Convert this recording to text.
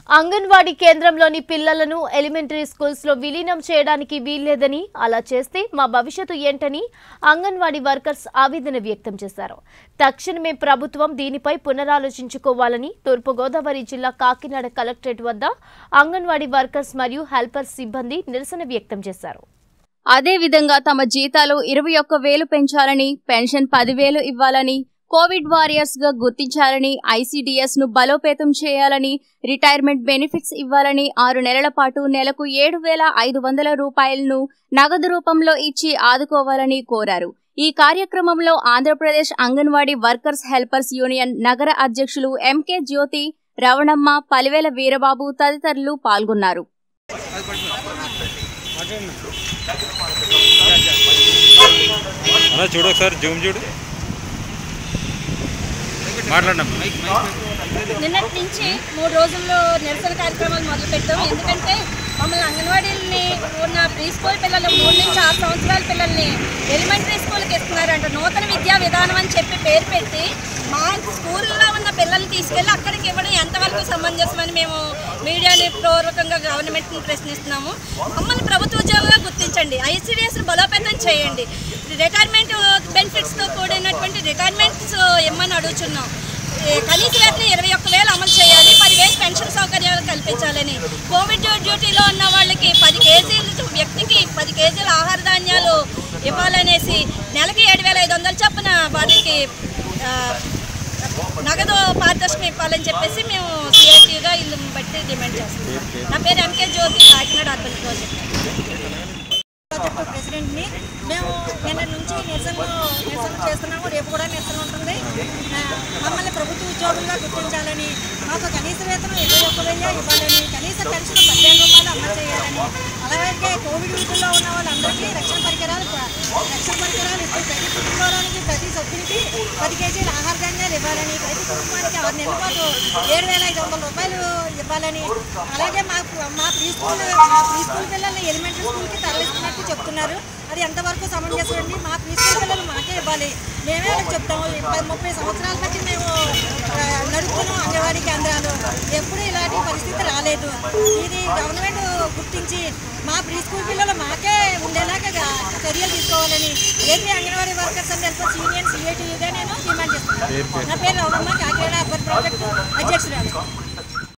అంగన్వాడీ కేంద్రంలోని పిల్లలను elementary schools లో విలీనం చేయడానికి వీల్లేదని అలా చేస్తే మా భవిష్యత్తు ఏంటని అంగన్వాడీ వర్కర్స్ ఆవేదన వ్యక్తం చేశారు తక్షణమే ప్రభుత్వం దీనిపై పునరాలోచించుకోవాలని తూర్పుగోదావరి జిల్లా కాకినాడ కలెక్టరేట్ వద్ద అంగన్వాడీ వర్కర్స్ మరియు హెల్పర్స్ సిబ్బంది నిరసన వ్యక్తం చేశారు అదేవిధంగా తమ జీతాలు ఇరవై ఒక్క వేలు పెంచాలని పెన్షన్ పదివేలు ఇవ్వాలని కోవిడ్ వారియర్స్ గా గుర్తించాలని ఐసీడీఎస్ ను బలోపేతం చేయాలని రిటైర్మెంట్ బెనిఫిట్స్ ఇవ్వాలని ఆరు నెలల పాటు నెలకు ఏడు వేల ఐదు వందల రూపాయలను నగదు రూపంలో ఇచ్చి ఆదుకోవాలని కోరారు ఈ కార్యక్రమంలో Andhra Pradesh anganwadi workers helpers union నగర అధ్యక్షులు ఎంకే జ్యోతి రవణమ్మ పలివేల వీరబాబు తదితరులు పాల్గొన్నారు అలా చూడు ఒకసారి జూమ్ చూడు మాట్లాడమ్మా నిన్నటి నుంచి మూడు రోజుల్లో నిరసన కార్యక్రమాలు మొదలు పెట్టాం ఎందుకంటే మమ్మల్ని అంగన్వాడీలని ఉన్న ప్రీ స్కూల్ పిల్లలు మూడు నుంచి ఆరు సంవత్సరాల పిల్లల్ని ఎలిమెంటరీ స్కూల్కి ఇస్తున్నారంట నూతన విద్యా విధానం అని చెప్పి పేరు పెట్టి మా స్కూల్లో ఉన్న పిల్లల్ని తీసుకెళ్ళి అక్కడికి ఇవ్వడం ఎంతవరకు సమంజసమని మేము మీడియాని పూర్వకంగా గవర్నమెంట్ని ప్రశ్నిస్తున్నాము మమ్మల్ని ప్రభుత్వ ఉద్యోగులుగా గుర్తించండి ఐసీడీఎస్ని బలోపేతం చేయండి రిటైర్మెంట్ బెనిఫిట్స్తో కూడినటువంటి రిటైర్మెంట్స్ ఇమ్మని అడుగుతున్నాం ఏ కనీస వేతనం ఇరవై ఒక్క వేలు అమలు చేయాలి పదివేలు పెన్షన్ సౌకర్యాలు కల్పించాలని కోవిడ్ డ్యూ- డ్యూటీలో ఉన్న వాళ్ళకి పది కేజీలు వ్యక్తికి పది కేజీల ఆహార ధాన్యాలు ఇవ్వాలనేసి నెలకి ఏడు వేల ఐదు వందల చొప్పున వారికి ఆ, నగదు పారదర్శకం ఇవ్వాలని చెప్పేసి మేము సిఐటిగా ఇల్లు బట్టి డిమాండ్ చేస్తున్నాం నా పేరు M K Jyothi Kakinada urban project project ప్రెసిడెంట్ని మేము నిన్న నుంచి నిరసనలు నిరసన చేస్తున్నాము రేపు కూడా నిరసన ఉంటుంది ఆ, మమ్మల్ని ప్రభుత్వ ఉద్యోగులుగా గుర్తించాలని మాకు కనీస వేతనం ఇరవై ఒక్క వెయ్యి ఇవ్వాలని కనీస పెన్షన్ పదిహేను రూపాయలు అమలు చేయాలని అలాగే కోవిడ్ విధుల్లో ఉన్న వాళ్ళందరికీ రక్షణ పరికరాలు రక్షణ పరికరాలు ఇస్తూ ప్రతి కుటుంబంలోనికి ప్రతి సభ్యునికి పది కేజీల ఆహార ధాన్యాలు ఇవ్వాలని ప్రతి కుటుంబానికి ఆరు నెలల పాటు ఏడు వేల ఐదు వందల రూపాయలు ఇవ్వాలని అలాగే మాకు మా ప్రీ స్కూల్ మా ప్రీ స్కూల్ పిల్లల్ని ఎలిమెంటరీ స్కూల్కి తరలిస్తున్నట్టు చెప్తున్నారు అది ఎంతవరకు సమంజసం అండి మా ప్రీ స్కూల్ పిల్లలు మాకే ఇవ్వాలి మేమే వాళ్ళకి చెప్తాము ఇప్ప- ముప్పై సంవత్సరాల బట్టి మేము ఆ, నడుపుతున్నాం అంగన్వాడీ కేంద్రాలు ఎప్పుడు ఇలాంటి పరిస్థితి రాలేదు ఇది గవర్నమెంట్ గుర్తించి మా ప్రీ స్కూల్ పిల్లలు మాకే ఉండేలాగా గా- చర్యలు తీసుకోవాలని A P anganwadi workers and helpers union సిఐటిగా నేను డిమాండ్ చేస్తున్నాను నా పేరు రవణమ్మ కాకినాడ అర్బన్ ప్రాజెక్టు అధ్యక్షురాలు